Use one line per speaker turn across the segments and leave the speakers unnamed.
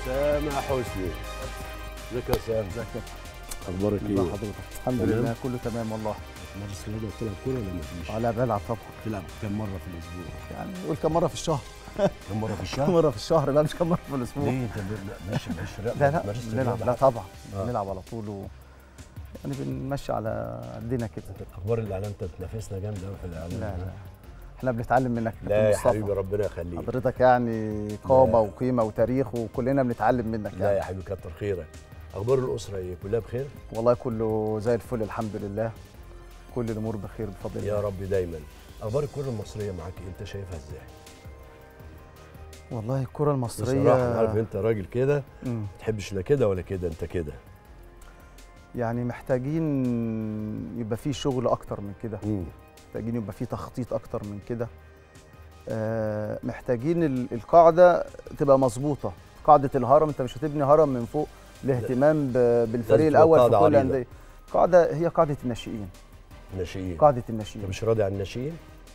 اسامه حسني ازيك يا اسامه
ازيك يا
اخبارك
ازي
ايه؟
حضرتك الحمد
تمام؟
لله كله تمام والله
مارس رياضه بتلعب كوره ولا مفيش؟
على بلعب طبعا
بتلعب كم مره في الاسبوع؟
يعني قول كم مره في الشهر
كم مره في
كم
الشهر؟
مره في الشهر لا مش كم مره في الاسبوع
ليه انت ب- مش مش رياضة-
لا لا
مارست
بنلعب
رياضة
لا
حتى؟
طبعا
آه.
بنلعب على طول و... يعني بنمشي على قدنا كده
اخبار الاعلام انت بتنافسنا جامد قوي في الاعلام
لا لا احنا بنتعلم منك
لا يا
كابتن مصطفى.
حبيبي ربنا يخليك
حضرتك يعني قامه
لا.
وقيمه وتاريخ وكلنا بنتعلم منك
لا
يعني
يا حبيبي كتر خيرك اخبار الاسره ايه كلها بخير
والله كله زي الفل الحمد لله كل الامور بخير بفضل
يا
الله
رب دايما اخبار الكره المصريه معاك إيه؟ انت شايفها ازاي
والله الكره المصريه
بصراحه انا عارف انت راجل كده
مم.
ما تحبش لا كده ولا كده انت كده
يعني محتاجين يبقى في شغل اكتر من كده
مم.
محتاجين يبقى في تخطيط اكتر من كده آه، محتاجين ال- القاعده تبقى مظبوطه قاعده الهرم انت مش هتبني هرم من فوق الاهتمام ب- بالفريق
تبقى
الاول في
قاعدة
كل
عريضة.
الانديه قاعده هي قاعده الناشئين
ناشئين
قاعده
انت
الناشئين
مش راضي عن الناشئين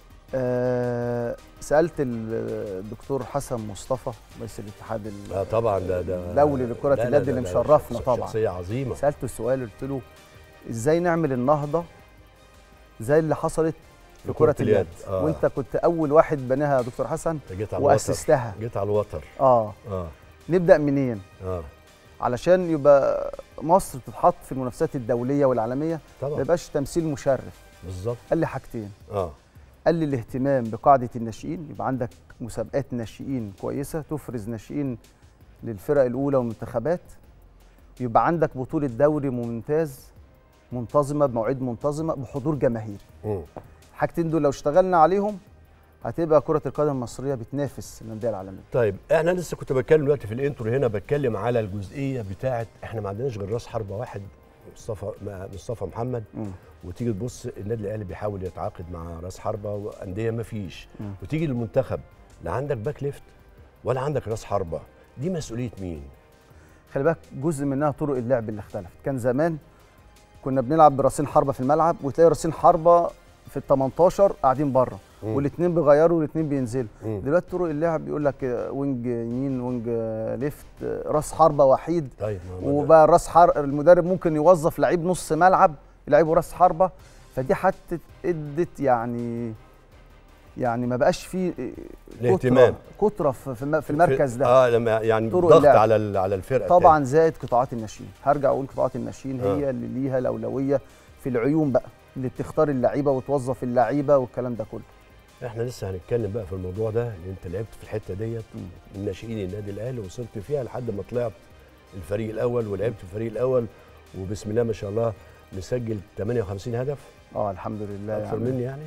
آه، سالت ال- الدكتور حسن مصطفى رئيس الاتحاد ال-
اه طبعا ده ده
الدولي لكرة
لا، لا،
اليد
لا،
اللي
لا،
مشرفنا
شخص-
طبعا.
شخصيه عظيمه
سالته السؤال قلت له ازاي نعمل النهضه زي اللي حصلت في
لكرة
كره اليد
آه.
وانت كنت اول واحد بناها يا دكتور حسن
انت جيت على الوتر
واسستها
جيت على الوتر
اه
اه
نبدا منين
اه
علشان يبقى مصر تتحط في المنافسات الدوليه والعالميه ما
طبعا
يبقاش تمثيل مشرف
بالظبط
قال لي حاجتين
اه
قال لي الاهتمام بقاعده الناشئين يبقى عندك مسابقات ناشئين كويسه تفرز ناشئين للفرق الاولى والمنتخبات يبقى عندك بطوله دوري ممتاز منتظمه بمواعيد منتظمه بحضور جماهيري
مم.
الحاجتين دول لو اشتغلنا عليهم هتبقى كره القدم المصريه بتنافس الانديه العالميه
طيب احنا لسه كنت بتكلم دلوقتي في الانترو هنا بتكلم على الجزئيه بتاعه احنا ما عندناش غير راس حربه واحد مصطفى مع- مصطفى محمد
مم.
وتيجي تبص النادي الاهلي بيحاول يتعاقد مع راس حربه وانديه ما فيش
مم.
وتيجي للمنتخب لا عندك باك ليفت ولا عندك راس حربه دي مسؤوليه مين؟
خلي بالك جزء منها طرق اللعب اللي اختلفت كان زمان كنا بنلعب براسين حربه في الملعب وتلاقي راسين حربه في ال 18 قاعدين بره
مم.
والاثنين بيغيروا والاثنين بينزلوا
مم.
دلوقتي طرق اللعب بيقول لك آه، وينج يمين وينج آه، ليفت آه، راس حربه وحيد
طيب ما- ما ده-
وبقى الراس حر المدرب ممكن يوظف لعيب نص ملعب يلعبه راس حربه فدي حتى ادت يعني يعني ما بقاش فيه
الاهتمام.
كتره كتره في في الم- في المركز ده
اه لما يعني
طرق
ضغط
اللعب.
على ال- على الفرقه
طبعا زائد قطاعات الناشئين هرجع اقول قطاعات الناشئين
آه.
هي اللي ليها الاولويه في العيون بقى اللي بتختار اللعيبه وتوظف اللعيبه والكلام ده كله
تاني. احنا لسه هنتكلم بقى في الموضوع ده لان انت لعبت في الحته ديت
مم.
الناشئين النادي الاهلي وصلت فيها لحد ما طلعت الفريق الاول ولعبت في الفريق الاول وبسم الله ما شاء الله مسجل 58 هدف
اه الحمد لله
اكثر
يعني
مني يعني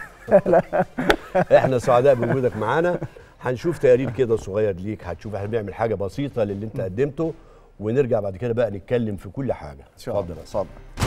احنا سعداء بوجودك معانا هنشوف تقرير كده صغير ليك هتشوف احنا بنعمل حاجه بسيطه للي انت قدمته ونرجع بعد كده بقى نتكلم في كل حاجه
ان شاء الله
اتفضل يا
اتفضل